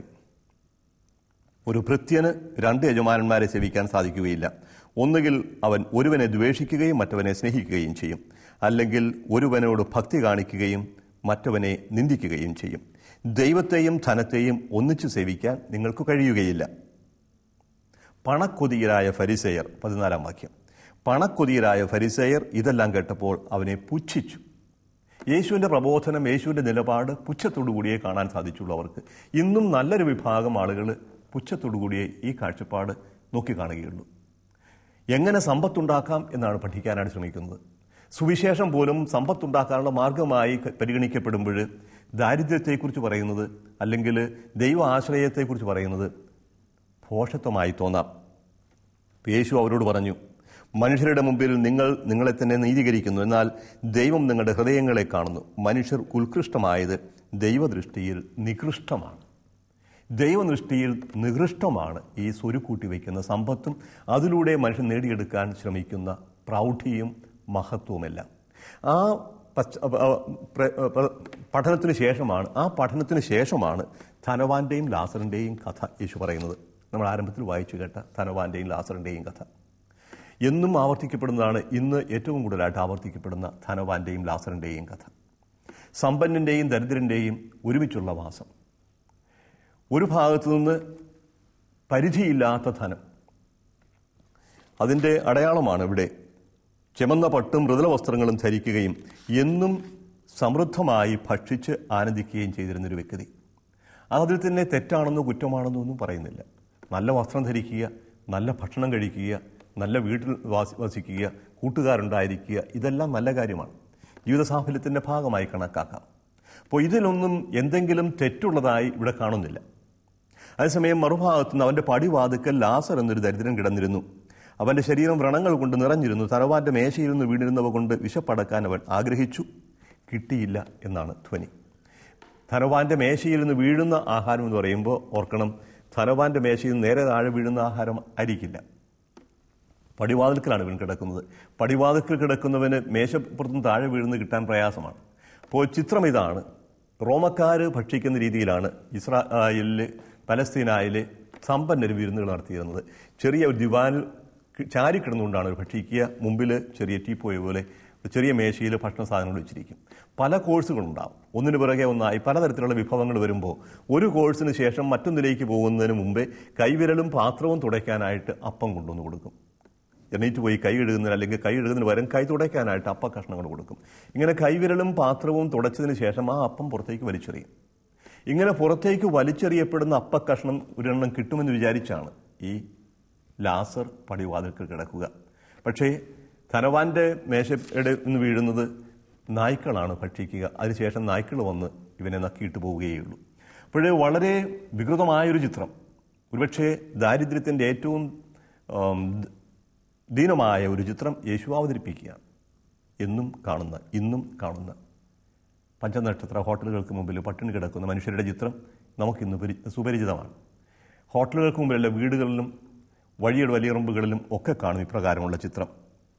ഒരു ഭൃത്യന് രണ്ട് യജമാനന്മാരെ സേവിക്കാൻ സാധിക്കുകയില്ല ഒന്നുകിൽ അവൻ ഒരുവനെ ദ്വേഷിക്കുകയും മറ്റവനെ സ്നേഹിക്കുകയും ചെയ്യും അല്ലെങ്കിൽ ഒരുവനോട് ഭക്തി കാണിക്കുകയും മറ്റവനെ നിന്ദിക്കുകയും ചെയ്യും ദൈവത്തെയും ധനത്തെയും ഒന്നിച്ചു സേവിക്കാൻ നിങ്ങൾക്ക് കഴിയുകയില്ല പണക്കൊതിയരായ ഫരിസേയർ പതിനാലാം വാക്യം പണക്കൊതിയരായ ഫരിസേയർ ഇതെല്ലാം കേട്ടപ്പോൾ അവനെ പുച്ഛിച്ചു യേശുവിൻ്റെ പ്രബോധനം യേശുവിൻ്റെ നിലപാട് പുച്ഛത്തോടുകൂടിയേ കാണാൻ സാധിച്ചുള്ളൂ അവർക്ക് ഇന്നും നല്ലൊരു വിഭാഗം ആളുകൾ പുച്ഛത്തോടുകൂടിയേ ഈ കാഴ്ചപ്പാട് നോക്കിക്കാണുകയുള്ളൂ എങ്ങനെ സമ്പത്തുണ്ടാക്കാം എന്നാണ് പഠിക്കാനാണ് ശ്രമിക്കുന്നത് സുവിശേഷം പോലും സമ്പത്തുണ്ടാക്കാനുള്ള മാർഗമായി ക- പരിഗണിക്കപ്പെടുമ്പോൾ ദാരിദ്ര്യത്തെക്കുറിച്ച് പറയുന്നത് അല്ലെങ്കിൽ ദൈവ ആശ്രയത്തെക്കുറിച്ച് പറയുന്നത് ഭോഷത്വമായി തോന്നാം യേശു അവരോട് പറഞ്ഞു മനുഷ്യരുടെ മുമ്പിൽ നിങ്ങൾ നിങ്ങളെ തന്നെ നീതീകരിക്കുന്നു എന്നാൽ ദൈവം നിങ്ങളുടെ ഹൃദയങ്ങളെ കാണുന്നു മനുഷ്യർ ഉത്കൃഷ്ടമായത് ദൈവദൃഷ്ടിയിൽ നികൃഷ്ടമാണ് ദൈവദൃഷ്ടിയിൽ നികൃഷ്ടമാണ് ഈ സ്വരുക്കൂട്ടി വയ്ക്കുന്ന സമ്പത്തും അതിലൂടെ മനുഷ്യൻ നേടിയെടുക്കാൻ ശ്രമിക്കുന്ന പ്രൗഢിയും മഹത്വവുമെല്ലാം ആ പശ്ച ആ, പ്ര- പ്ര- പഠനത്തിന് ശേഷമാണ് ആ പഠനത്തിന് ശേഷമാണ് ധനവാന്റെയും ലാസറിൻ്റെയും കഥ യേശു പറയുന്നത് നമ്മൾ ആരംഭത്തിൽ വായിച്ചു കേട്ട ധനവാന്റെയും ലാസറിൻ്റെയും കഥ എന്നും ആവർത്തിക്കപ്പെടുന്നതാണ് ഇന്ന് ഏറ്റവും കൂടുതലായിട്ട് ആവർത്തിക്കപ്പെടുന്ന ധനവാന്റെയും ലാസറിൻ്റെയും കഥ സമ്പന്നൻ്റെയും ദരിദ്രൻ്റെയും ഒരുമിച്ചുള്ള വാസം ഒരു ഭാഗത്തു നിന്ന് പരിധിയില്ലാത്ത ധനം അതിൻ്റെ അടയാളമാണ് ഇവിടെ ചെമന്ന പട്ടും മൃദുല വസ്ത്രങ്ങളും ധരിക്കുകയും എന്നും സമൃദ്ധമായി ഭക്ഷിച്ച് ആനന്ദിക്കുകയും ചെയ്തിരുന്നൊരു വ്യക്തി അതിൽ തന്നെ തെറ്റാണെന്നോ കുറ്റമാണെന്നോ ഒന്നും പറയുന്നില്ല നല്ല വസ്ത്രം ധരിക്കുക നല്ല ഭക്ഷണം കഴിക്കുക നല്ല വീട്ടിൽ വാസി വസിക്കുക കൂട്ടുകാരുണ്ടായിരിക്കുക ഇതെല്ലാം നല്ല കാര്യമാണ് ജീവിത സാഫല്യത്തിൻ്റെ ഭാഗമായി കണക്കാക്കാം അപ്പോൾ ഇതിലൊന്നും എന്തെങ്കിലും തെറ്റുള്ളതായി ഇവിടെ കാണുന്നില്ല അതേസമയം മറുഭാഗത്തു നിന്ന് അവന്റെ പടിവാതുക്കൽ ലാസർ എന്നൊരു ദരിദ്രൻ കിടന്നിരുന്നു അവന്റെ ശരീരം വ്രണങ്ങൾ കൊണ്ട് നിറഞ്ഞിരുന്നു തറവാന്റെ മേശയിൽ നിന്ന് വീണിരുന്നവ കൊണ്ട് വിശപ്പടക്കാൻ അവൻ ആഗ്രഹിച്ചു കിട്ടിയില്ല എന്നാണ് ധ്വനി ധനവാന്റെ മേശയിൽ നിന്ന് വീഴുന്ന ആഹാരം എന്ന് പറയുമ്പോൾ ഓർക്കണം ധനവാന്റെ മേശയിൽ നിന്ന് നേരെ താഴെ വീഴുന്ന ആഹാരം ആയിരിക്കില്ല പടിവാതിൽക്കലാണ് ഇവൻ കിടക്കുന്നത് പടിവാതിൽക്കൽ കിടക്കുന്നവന് മേശപ്പുറത്തും താഴെ വീഴുന്ന കിട്ടാൻ പ്രയാസമാണ് അപ്പോൾ ചിത്രം ഇതാണ് റോമക്കാർ ഭക്ഷിക്കുന്ന രീതിയിലാണ് ഇസ്രായേലിൽ പലസ്തീനായിലെ സമ്പന്നർ വിരുന്നുകൾ നടത്തിയിരുന്നത് ചെറിയ ഒരു ദിവാനിൽ ചാരി കിടന്നുകൊണ്ടാണ് അവർ ഭക്ഷിക്കുക മുമ്പിൽ ചെറിയ ടീപ്പോയ പോലെ ഒരു ചെറിയ മേശയിൽ ഭക്ഷണ സാധനങ്ങൾ വെച്ചിരിക്കും പല കോഴ്സുകളുണ്ടാവും ഒന്നിനു പിറകെ ഒന്നായി പലതരത്തിലുള്ള വിഭവങ്ങൾ വരുമ്പോൾ ഒരു കോഴ്സിന് ശേഷം മറ്റൊന്നിലേക്ക് പോകുന്നതിന് മുമ്പേ കൈവിരലും പാത്രവും തുടയ്ക്കാനായിട്ട് അപ്പം കൊണ്ടുവന്ന് കൊടുക്കും എണീറ്റ് പോയി കൈ കഴുകുന്നതിന് അല്ലെങ്കിൽ കൈ കഴുകുന്നതിന് പകരം കൈ തുടയ്ക്കാനായിട്ട് അപ്പ കഷ്ണങ്ങൾ കൊടുക്കും ഇങ്ങനെ കൈവിരലും പാത്രവും തുടച്ചതിന് ശേഷം ആ അപ്പം പുറത്തേക്ക് വലിച്ചെറിയും ഇങ്ങനെ പുറത്തേക്ക് വലിച്ചെറിയപ്പെടുന്ന അപ്പ കഷ്ണം ഒരെണ്ണം കിട്ടുമെന്ന് വിചാരിച്ചാണ് ഈ ലാസർ പടിവാതിൽക്കൽ കിടക്കുക പക്ഷേ ധനവാന്റെ മേശയുടെ നിന്ന് വീഴുന്നത് നായ്ക്കളാണ് ഭക്ഷിക്കുക അതിനുശേഷം നായ്ക്കൾ വന്ന് ഇവനെ നക്കിയിട്ട് പോവുകയുള്ളൂ അപ്പോഴേ വളരെ വികൃതമായൊരു ചിത്രം ഒരുപക്ഷെ ദാരിദ്ര്യത്തിൻ്റെ ഏറ്റവും ആം, ദീനമായ ഒരു ചിത്രം യേശു അവതരിപ്പിക്കുകയാണ് എന്നും കാണുന്ന ഇന്നും കാണുന്ന പഞ്ചനക്ഷത്ര ഹോട്ടലുകൾക്ക് മുമ്പിൽ പട്ടിണി കിടക്കുന്ന മനുഷ്യരുടെ ചിത്രം നമുക്കിന്ന് പരി സുപരിചിതമാണ് ഹോട്ടലുകൾക്ക് മുമ്പിലല്ല വീടുകളിലും വഴിയുടെ വലിയറമ്പുകളിലും ഒക്കെ കാണും ഇപ്രകാരമുള്ള ചിത്രം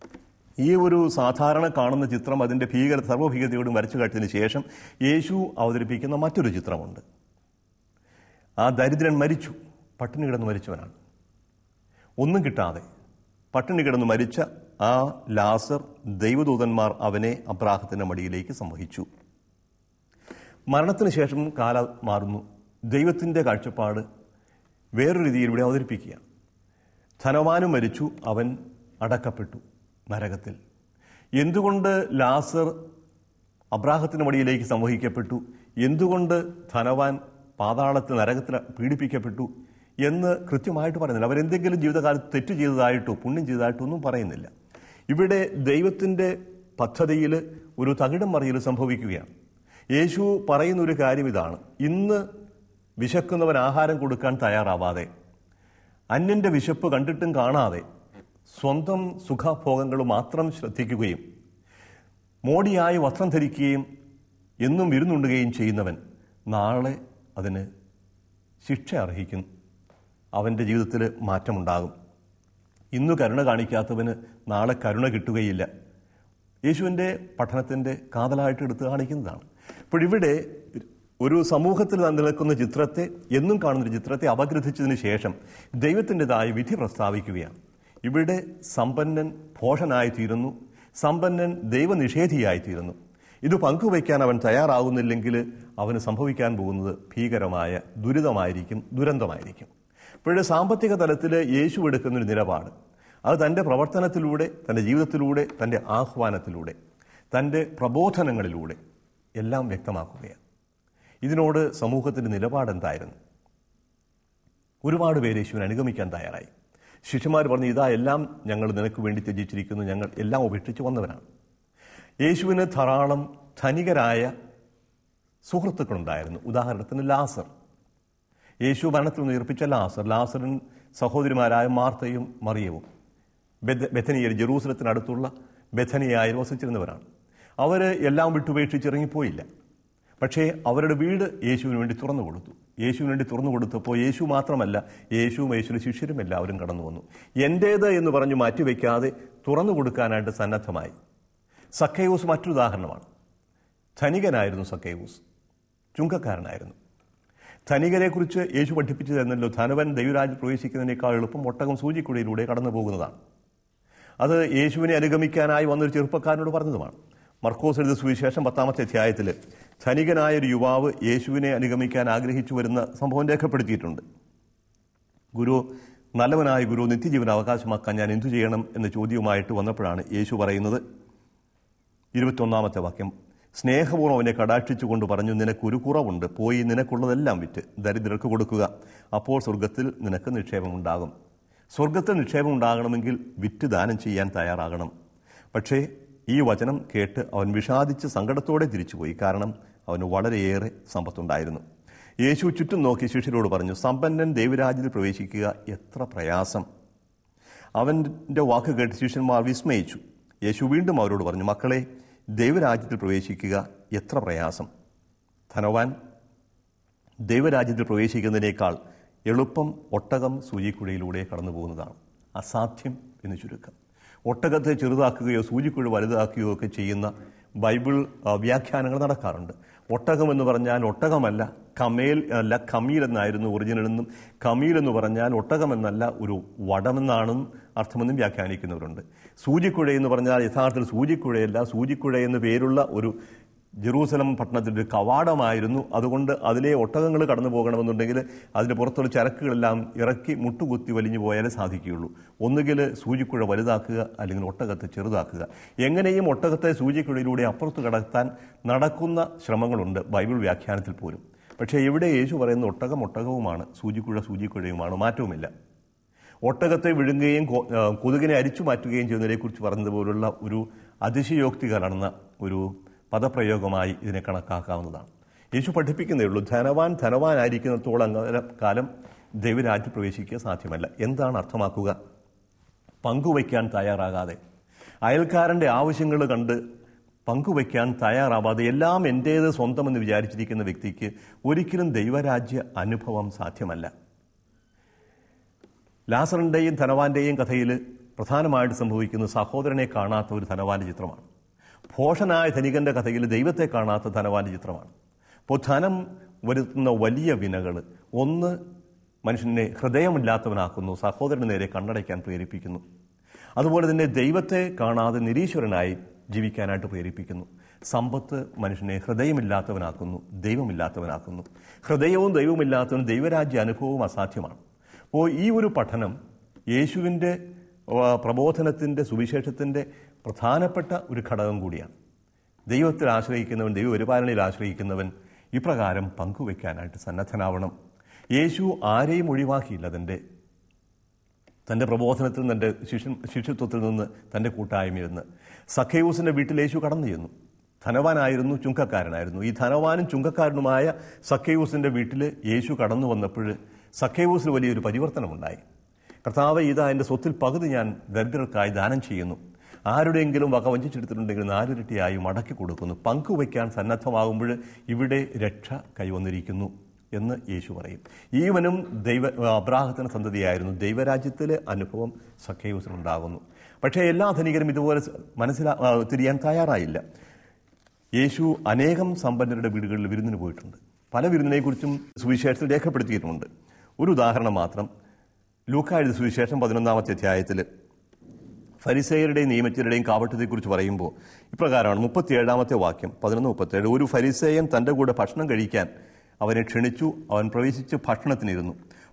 ഈ ഒരു സാധാരണ കാണുന്ന ചിത്രം അതിൻ്റെ ഭീകര സർവ്വഭീകരതയോടും വരച്ചു കാട്ടിയതിന് ശേഷം യേശു അവതരിപ്പിക്കുന്ന മറ്റൊരു ചിത്രമുണ്ട് ആ ദരിദ്രൻ മരിച്ചു പട്ടിണി കിടന്ന് മരിച്ചവനാണ് ഒന്നും കിട്ടാതെ പട്ടിണി കിടന്ന് മരിച്ച ആ ലാസർ ദൈവദൂതന്മാർ അവനെ അബ്രാഹത്തിന്റെ മടിയിലേക്ക് സംവഹിച്ചു മരണത്തിന് ശേഷം കാല മാറുന്നു ദൈവത്തിൻ്റെ കാഴ്ചപ്പാട് വേറൊരു രീതിയിൽ ഇവിടെ അവതരിപ്പിക്കുകയാണ് ധനവാനും മരിച്ചു അവൻ അടക്കപ്പെട്ടു നരകത്തിൽ എന്തുകൊണ്ട് ലാസർ അബ്രാഹത്തിന്റെ മടിയിലേക്ക് സംവഹിക്കപ്പെട്ടു എന്തുകൊണ്ട് ധനവാൻ പാതാളത്തിൽ നരകത്തിൽ പീഡിപ്പിക്കപ്പെട്ടു എന്ന് കൃത്യമായിട്ട് പറയുന്നില്ല അവരെന്തെങ്കിലും ജീവിതകാലത്ത് തെറ്റ് ചെയ്തതായിട്ടോ പുണ്യം ചെയ്തതായിട്ടോ ഒന്നും പറയുന്നില്ല ഇവിടെ ദൈവത്തിൻ്റെ പദ്ധതിയിൽ ഒരു തകിടം മറിയൽ സംഭവിക്കുകയാണ് യേശു പറയുന്ന ഒരു കാര്യം ഇതാണ് ഇന്ന് വിശക്കുന്നവൻ ആഹാരം കൊടുക്കാൻ തയ്യാറാവാതെ അന്യന്റെ വിശപ്പ് കണ്ടിട്ടും കാണാതെ സ്വന്തം സുഖഭോഗങ്ങൾ മാത്രം ശ്രദ്ധിക്കുകയും മോടിയായി വസ്ത്രം ധരിക്കുകയും എന്നും വിരുന്നുണ്ടുകയും ചെയ്യുന്നവൻ നാളെ അതിന് ശിക്ഷ അർഹിക്കും അവൻ്റെ ജീവിതത്തിൽ മാറ്റമുണ്ടാകും ഇന്ന് കരുണ കാണിക്കാത്തവന് നാളെ കരുണ കിട്ടുകയില്ല യേശുവിൻ്റെ പഠനത്തിൻ്റെ കാതലായിട്ട് എടുത്ത് കാണിക്കുന്നതാണ് അപ്പോൾ ഇവിടെ ഒരു സമൂഹത്തിൽ നിലനിൽക്കുന്ന ചിത്രത്തെ എന്നും കാണുന്ന ചിത്രത്തെ അപഗ്രഥിച്ചതിന് ശേഷം ദൈവത്തിൻ്റെതായ വിധി പ്രസ്താവിക്കുകയാണ് ഇവിടെ സമ്പന്നൻ ഭോഷനായി തീരുന്നു സമ്പന്നൻ ദൈവനിഷേധിയായി തീരുന്നു ഇത് പങ്കുവയ്ക്കാൻ അവൻ തയ്യാറാകുന്നില്ലെങ്കിൽ അവന് സംഭവിക്കാൻ പോകുന്നത് ഭീകരമായ ദുരിതമായിരിക്കും ദുരന്തമായിരിക്കും ഇപ്പോഴേ സാമ്പത്തിക തലത്തിൽ യേശു എടുക്കുന്നൊരു നിലപാട് അത് തൻ്റെ പ്രവർത്തനത്തിലൂടെ തൻ്റെ ജീവിതത്തിലൂടെ തൻ്റെ ആഹ്വാനത്തിലൂടെ തൻ്റെ പ്രബോധനങ്ങളിലൂടെ എല്ലാം വ്യക്തമാക്കുകയാണ് ഇതിനോട് സമൂഹത്തിൻ്റെ നിലപാടെന്തായിരുന്നു ഒരുപാട് പേര് യേശുവിനെ അനുഗമിക്കാൻ തയ്യാറായി ശിഷ്യന്മാർ പറഞ്ഞു ഇതാ എല്ലാം ഞങ്ങൾ നിനക്ക് വേണ്ടി ത്യജിച്ചിരിക്കുന്നു ഞങ്ങൾ എല്ലാം ഉപേക്ഷിച്ച് വന്നവരാണ് യേശുവിന് ധാരാളം ധനികരായ സുഹൃത്തുക്കളുണ്ടായിരുന്നു ഉദാഹരണത്തിന് ലാസർ യേശു മരണത്തിൽ നിന്ന് ഉയർപ്പിച്ച ലാസർ ലാസറിൻ സഹോദരിമാരായ മാർത്തയും മറിയവും ബെഥ- ബെഥനിയയിൽ ജെറൂസലത്തിനടുത്തുള്ള ബെഥനിയായി വസിച്ചിരുന്നവരാണ് അവർ എല്ലാം വിട്ടുപേക്ഷിച്ചിറങ്ങിപ്പോയില്ല പക്ഷേ അവരുടെ വീട് യേശുവിന് വേണ്ടി തുറന്നു കൊടുത്തു യേശുവിന് വേണ്ടി തുറന്നു കൊടുത്തപ്പോൾ യേശു മാത്രമല്ല യേശുവും യേശുവിൻ്റെ ശിഷ്യരും എല്ലാവരും കടന്നു വന്നു എൻ്റേത് എന്ന് പറഞ്ഞ് മാറ്റിവെക്കാതെ തുറന്നു കൊടുക്കാനായിട്ട് സന്നദ്ധമായി സക്കയൂസ് മറ്റൊരു ഉദാഹരണമാണ് ധനികനായിരുന്നു സക്കയൂസ് ചുങ്കക്കാരനായിരുന്നു ധനികരെക്കുറിച്ച് യേശു പഠിപ്പിച്ചു തന്നല്ലോ ധനവൻ ദൈവരാജ്യം പ്രവേശിക്കുന്നതിനേക്കാൾ എളുപ്പം ഒട്ടകം സൂചിക്കുടിയിലൂടെ കടന്നു പോകുന്നതാണ് അത് യേശുവിനെ അനുഗമിക്കാനായി വന്നൊരു ചെറുപ്പക്കാരനോട് പറഞ്ഞതുമാണ് മർക്കോസ് എഴുതിയ സുവിശേഷം പത്താമത്തെ അധ്യായത്തിൽ ധനികനായ ഒരു യുവാവ് യേശുവിനെ അനുഗമിക്കാൻ ആഗ്രഹിച്ചു വരുന്ന സംഭവം രേഖപ്പെടുത്തിയിട്ടുണ്ട് ഗുരു നല്ലവനായ ഗുരു നിത്യജീവൻ അവകാശമാക്കാൻ ഞാൻ എന്തു ചെയ്യണം എന്ന ചോദ്യവുമായിട്ട് വന്നപ്പോഴാണ് യേശു പറയുന്നത് ഇരുപത്തൊന്നാമത്തെ വാക്യം സ്നേഹപൂർവ്വം അവനെ കടാക്ഷിച്ചുകൊണ്ട് പറഞ്ഞു നിനക്ക് ഒരു കുറവുണ്ട് പോയി നിനക്കുള്ളതെല്ലാം വിറ്റ് ദരിദ്രർക്ക് കൊടുക്കുക അപ്പോൾ സ്വർഗത്തിൽ നിനക്ക് നിക്ഷേപമുണ്ടാകും സ്വർഗത്തിൽ നിക്ഷേപം ഉണ്ടാകണമെങ്കിൽ വിറ്റ് ദാനം ചെയ്യാൻ തയ്യാറാകണം പക്ഷേ ഈ വചനം കേട്ട് അവൻ വിഷാദിച്ച് സങ്കടത്തോടെ തിരിച്ചുപോയി കാരണം അവന് വളരെയേറെ സമ്പത്തുണ്ടായിരുന്നു യേശു ചുറ്റും നോക്കി ശിഷ്യരോട് പറഞ്ഞു സമ്പന്നൻ ദൈവരാജ്യത്തിൽ പ്രവേശിക്കുക എത്ര പ്രയാസം അവൻ്റെ വാക്ക് കേട്ട് ശിഷ്യന്മാർ വിസ്മയിച്ചു യേശു വീണ്ടും അവരോട് പറഞ്ഞു മക്കളെ ദൈവരാജ്യത്തിൽ പ്രവേശിക്കുക എത്ര പ്രയാസം ധനവാൻ ദൈവരാജ്യത്തിൽ പ്രവേശിക്കുന്നതിനേക്കാൾ എളുപ്പം ഒട്ടകം സൂചിക്കുഴയിലൂടെ കടന്നു പോകുന്നതാണ് അസാധ്യം എന്ന് ചുരുക്കം ഒട്ടകത്തെ ചെറുതാക്കുകയോ സൂചിക്കുഴ വലുതാക്കുകയോ ഒക്കെ ചെയ്യുന്ന ബൈബിൾ ആ, വ്യാഖ്യാനങ്ങൾ നടക്കാറുണ്ട് ഒട്ടകം എന്ന് പറഞ്ഞാൽ ഒട്ടകമല്ല കമേൽ അല്ല കമീൽ എന്നായിരുന്നു ഒറിജിനൽ എന്നും കമീൽ എന്ന് പറഞ്ഞാൽ ഒട്ടകം എന്നല്ല ഒരു വടമെന്നാണെന്നും അർത്ഥമെന്നും വ്യാഖ്യാനിക്കുന്നവരുണ്ട് സൂചിക്കുഴ എന്ന് പറഞ്ഞാൽ യഥാർത്ഥത്തിൽ സൂചിക്കുഴയല്ല സൂചിക്കുഴ എന്ന് പേരുള്ള ഒരു ജെറൂസലം പട്ടണത്തിൻ്റെ ഒരു കവാടമായിരുന്നു അതുകൊണ്ട് അതിലെ ഒട്ടകങ്ങൾ കടന്നു പോകണമെന്നുണ്ടെങ്കിൽ അതിൻ്റെ പുറത്തുള്ള ചരക്കുകളെല്ലാം ഇറക്കി മുട്ടുകുത്തി വലിഞ്ഞു പോയാലേ സാധിക്കുകയുള്ളൂ ഒന്നുകിൽ സൂചിക്കുഴ വലുതാക്കുക അല്ലെങ്കിൽ ഒട്ടകത്തെ ചെറുതാക്കുക എങ്ങനെയും ഒട്ടകത്തെ സൂചിക്കുഴയിലൂടെ അപ്പുറത്ത് കടത്താൻ നടക്കുന്ന ശ്രമങ്ങളുണ്ട് ബൈബിൾ വ്യാഖ്യാനത്തിൽ പോലും പക്ഷേ ഇവിടെ യേശു പറയുന്ന ഒട്ടകം ഒട്ടകവുമാണ് സൂചിക്കുഴ സൂചിക്കുഴയുമാണ് മാറ്റവുമില്ല ഒട്ടകത്തെ വിഴുങ്ങുകയും കൊ- ആ, കൊതുകിനെ അരിച്ചു മാറ്റുകയും ചെയ്യുന്നതിനെക്കുറിച്ച് പറഞ്ഞതുപോലുള്ള ഒരു അതിശയോക്തി കലർന്ന ഒരു പദപ്രയോഗമായി ഇതിനെ കണക്കാക്കാവുന്നതാണ് യേശു പഠിപ്പിക്കുന്നേ ഉള്ളൂ ധനവാൻ ധനവാനായിരിക്കുന്നിടത്തോളം കാലം ദൈവരാജ്യം പ്രവേശിക്കുക സാധ്യമല്ല എന്താണ് അർത്ഥമാക്കുക പങ്കുവയ്ക്കാൻ തയ്യാറാകാതെ അയൽക്കാരൻ്റെ ആവശ്യങ്ങൾ കണ്ട് പങ്കുവയ്ക്കാൻ തയ്യാറാവാതെ എല്ലാം എൻ്റേത് സ്വന്തമെന്ന് വിചാരിച്ചിരിക്കുന്ന വ്യക്തിക്ക് ഒരിക്കലും ദൈവരാജ്യ അനുഭവം സാധ്യമല്ല ലാസറിൻ്റെയും ധനവാന്റെയും കഥയിൽ പ്രധാനമായിട്ട് സംഭവിക്കുന്ന സഹോദരനെ കാണാത്ത ഒരു ധനവാന്റെ ചിത്രമാണ് ഭോഷനായ ധനികന്റെ കഥയിൽ ദൈവത്തെ കാണാത്ത ധനവാന്റെ ചിത്രമാണ് അപ്പോൾ ധനം വരുത്തുന്ന വലിയ വിനകൾ ഒന്ന് മനുഷ്യനെ ഹൃദയമില്ലാത്തവനാക്കുന്നു സഹോദരന് നേരെ കണ്ണടയ്ക്കാൻ പ്രേരിപ്പിക്കുന്നു അതുപോലെ തന്നെ ദൈവത്തെ കാണാതെ നിരീശ്വരനായി ജീവിക്കാനായിട്ട് പ്രേരിപ്പിക്കുന്നു സമ്പത്ത് മനുഷ്യനെ ഹൃദയമില്ലാത്തവനാക്കുന്നു ദൈവമില്ലാത്തവനാക്കുന്നു ഹൃദയവും ദൈവമില്ലാത്തവനും ദൈവരാജ്യ അനുഭവവും അസാധ്യമാണ് അപ്പോൾ ഈ ഒരു പഠനം യേശുവിൻ്റെ ആ, പ്രബോധനത്തിൻ്റെ സുവിശേഷത്തിൻ്റെ പ്രധാനപ്പെട്ട ഒരു ഘടകം കൂടിയാണ് ദൈവത്തിൽ ആശ്രയിക്കുന്നവൻ ദൈവപരിപാലനയിൽ ആശ്രയിക്കുന്നവൻ ഇപ്രകാരം പങ്കുവയ്ക്കാനായിട്ട് സന്നദ്ധനാവണം യേശു ആരെയും ഒഴിവാക്കിയില്ല തൻ്റെ തൻ്റെ പ്രബോധനത്തിൽ തൻ്റെ ശിഷ്യ ശിഷ്യത്വത്തിൽ നിന്ന് തൻ്റെ കൂട്ടായ്മയിൽ നിന്ന് സഖേയൂസിൻ്റെ വീട്ടിൽ യേശു കടന്നു ചെന്നു ധനവാനായിരുന്നു ചുങ്കക്കാരനായിരുന്നു ഈ ധനവാനും ചുങ്കക്കാരനുമായ സഖേയൂസിൻ്റെ വീട്ടിൽ യേശു കടന്നു വന്നപ്പോൾ സഖേയൂസിൽ വലിയൊരു പരിവർത്തനമുണ്ടായി കർത്താവ് ഇതാ എൻ്റെ സ്വത്തിൽ പകുതി ഞാൻ ദരിദ്രർക്കായി ദാനം ചെയ്യുന്നു ആരുടെയെങ്കിലും വക വഞ്ചിച്ചെടുത്തിട്ടുണ്ടെങ്കിൽ നാലിരട്ടിയായി മടക്കി കൊടുക്കുന്നു പങ്കുവയ്ക്കാൻ സന്നദ്ധമാകുമ്പോൾ ഇവിടെ രക്ഷ കൈവന്നിരിക്കുന്നു എന്ന് യേശു പറയും ഈവനും ദൈവ അബ്രാഹത്തിന് സന്തതിയായിരുന്നു ദൈവരാജ്യത്തിലെ അനുഭവം സഖ്യയൂസിനുണ്ടാകുന്നു പക്ഷേ എല്ലാ ധനികരും ഇതുപോലെ മനസ്സിലാ ആ, തിരിയാൻ തയ്യാറായില്ല യേശു അനേകം സമ്പന്നരുടെ വീടുകളിൽ വിരുന്നിന് പോയിട്ടുണ്ട് പല വിരുന്നിനെക്കുറിച്ചും സുവിശേഷത്തിൽ രേഖപ്പെടുത്തിയിട്ടുമുണ്ട് ഒരു ഉദാഹരണം മാത്രം ലൂക്കായുടെ സുവിശേഷം പതിനൊന്നാമത്തെ അധ്യായത്തിൽ ഫരിസേയരുടെയും നിയമജ്ഞരുടെയും കാവട്ടത്തെക്കുറിച്ച് പറയുമ്പോൾ ഇപ്രകാരമാണ് മുപ്പത്തിയേഴാമത്തെ വാക്യം പതിനൊന്ന് മുപ്പത്തേഴ് ഒരു ഫരിസേയൻ തൻ്റെ കൂടെ ഭക്ഷണം കഴിക്കാൻ അവനെ ക്ഷണിച്ചു അവൻ പ്രവേശിച്ച് ഭക്ഷണത്തിനിരുന്നു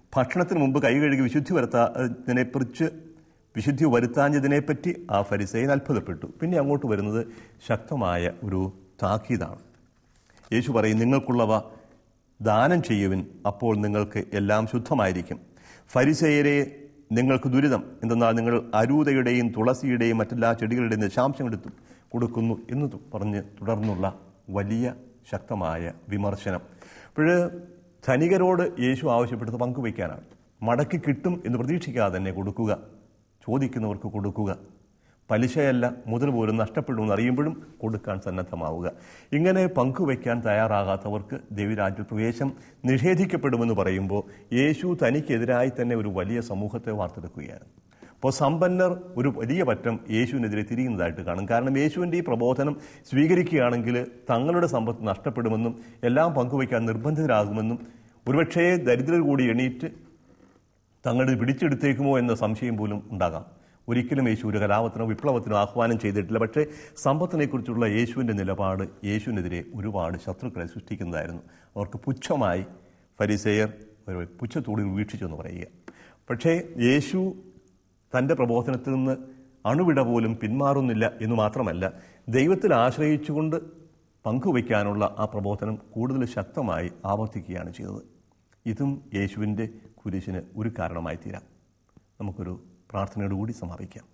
ഭക്ഷണത്തിന് മുമ്പ് കൈ കഴുകി വിശുദ്ധി വരുത്താതിനെക്കുറിച്ച് വിശുദ്ധി വരുത്താഞ്ഞതിനെപ്പറ്റി ആ ഫരിസയൻ അത്ഭുതപ്പെട്ടു പിന്നെ അങ്ങോട്ട് വരുന്നത് ശക്തമായ ഒരു താക്കീതാണ് യേശു പറയും നിങ്ങൾക്കുള്ളവ ദാനം ചെയ്യുവിൻ അപ്പോൾ നിങ്ങൾക്ക് എല്ലാം ശുദ്ധമായിരിക്കും ഫരിസയരെ നിങ്ങൾക്ക് ദുരിതം എന്തെന്നാൽ നിങ്ങൾ അരൂതയുടെയും തുളസിയുടെയും മറ്റെല്ലാ ചെടികളുടെയും ദശാംശം എടുത്തു കൊടുക്കുന്നു എന്ന് തു- പറഞ്ഞ് തുടർന്നുള്ള വലിയ ശക്തമായ വിമർശനം അപ്പോൾ ധനികരോട് യേശു ആവശ്യപ്പെട്ടത് പങ്കുവയ്ക്കാനാണ് മടക്കി കിട്ടും എന്ന് പ്രതീക്ഷിക്കാതെ തന്നെ കൊടുക്കുക ചോദിക്കുന്നവർക്ക് കൊടുക്കുക പലിശയല്ല മുതൽ പോലും നഷ്ടപ്പെടുമെന്ന് അറിയുമ്പോഴും കൊടുക്കാൻ സന്നദ്ധമാവുക ഇങ്ങനെ പങ്കുവയ്ക്കാൻ തയ്യാറാകാത്തവർക്ക് ദൈവരാജ്യ പ്രവേശം നിഷേധിക്കപ്പെടുമെന്ന് പറയുമ്പോൾ യേശു തനിക്കെതിരായി തന്നെ ഒരു വലിയ സമൂഹത്തെ വാർത്തെടുക്കുകയാണ് അപ്പോൾ സമ്പന്നർ ഒരു വലിയ പറ്റം യേശുവിനെതിരെ തിരിയുന്നതായിട്ട് കാണും കാരണം യേശുവിൻ്റെ ഈ പ്രബോധനം സ്വീകരിക്കുകയാണെങ്കിൽ തങ്ങളുടെ സമ്പത്ത് നഷ്ടപ്പെടുമെന്നും എല്ലാം പങ്കുവയ്ക്കാൻ നിർബന്ധിതരാകുമെന്നും ഒരുപക്ഷേ ദരിദ്രർ കൂടി എണീറ്റ് തങ്ങളുടെ പിടിച്ചെടുത്തേക്കുമോ എന്ന സംശയം പോലും ഉണ്ടാകാം ഒരിക്കലും യേശു ഒരു കലാപത്തിനോ വിപ്ലവത്തിനോ ആഹ്വാനം ചെയ്തിട്ടില്ല പക്ഷേ സമ്പത്തിനെക്കുറിച്ചുള്ള യേശുവിൻ്റെ നിലപാട് യേശുവിനെതിരെ ഒരുപാട് ശത്രുക്കളെ സൃഷ്ടിക്കുന്നതായിരുന്നു അവർക്ക് പുച്ഛമായി ഫരിസേയർ ഒരു പുച്ഛത്തോട് വീക്ഷിച്ചു എന്ന് പറയുക പക്ഷേ യേശു തൻ്റെ പ്രബോധനത്തിൽ നിന്ന് അണുവിട പോലും പിന്മാറുന്നില്ല എന്ന് മാത്രമല്ല ദൈവത്തിൽ ആശ്രയിച്ചുകൊണ്ട് പങ്കുവയ്ക്കാനുള്ള ആ പ്രബോധനം കൂടുതൽ ശക്തമായി ആവർത്തിക്കുകയാണ് ചെയ്തത് ഇതും യേശുവിൻ്റെ കുരിശിന് ഒരു കാരണമായി തീരാം നമുക്കൊരു പ്രാർത്ഥനയോടുകൂടി സമാപിക്കാം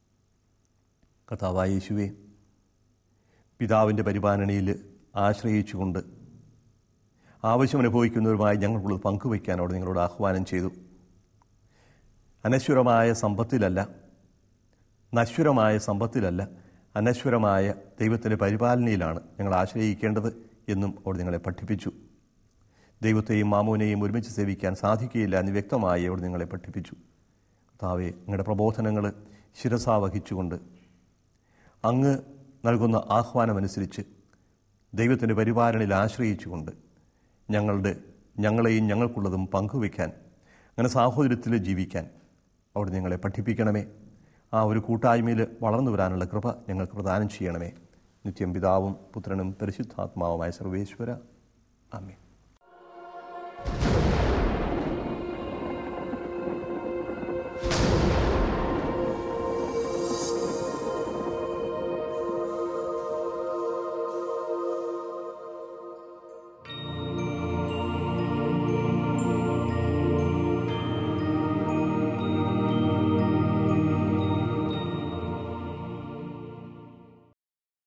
കഥാവായ യേശുവെ പിതാവിൻ്റെ പരിപാലനയിൽ ആശ്രയിച്ചുകൊണ്ട് ആവശ്യം അനുഭവിക്കുന്നവരുമായി ഞങ്ങൾക്കുള്ളത് പങ്കുവയ്ക്കാൻ അവിടെ നിങ്ങളോട് ആഹ്വാനം ചെയ്തു അനശ്വരമായ സമ്പത്തിലല്ല നശ്വരമായ സമ്പത്തിലല്ല അനശ്വരമായ ദൈവത്തിൻ്റെ പരിപാലനയിലാണ് ഞങ്ങൾ ആശ്രയിക്കേണ്ടത് എന്നും അവിടെ നിങ്ങളെ പഠിപ്പിച്ചു ദൈവത്തെയും മാമോനെയും ഒരുമിച്ച് സേവിക്കാൻ സാധിക്കുകയില്ല എന്ന് വ്യക്തമായി അവിടെ നിങ്ങളെ പഠിപ്പിച്ചു കർത്താവെ നിങ്ങളുടെ പ്രബോധനങ്ങൾ ശിരസാ വഹിച്ചുകൊണ്ട് അങ്ങ് നൽകുന്ന ആഹ്വാനമനുസരിച്ച് ദൈവത്തിൻ്റെ പരിപാലനയിൽ ആശ്രയിച്ചുകൊണ്ട് ഞങ്ങളുടെ ഞങ്ങളെയും ഞങ്ങൾക്കുള്ളതും പങ്കുവയ്ക്കാൻ അങ്ങനെ സാഹോദര്യത്തിൽ ജീവിക്കാൻ അവിടെ ഞങ്ങളെ പഠിപ്പിക്കണമേ ആ ഒരു കൂട്ടായ്മയിൽ വളർന്നു വരാനുള്ള കൃപ ഞങ്ങൾക്ക് പ്രദാനം ചെയ്യണമേ നിത്യം പിതാവും പുത്രനും പരിശുദ്ധാത്മാവുമായ സർവേശ്വര ആമേ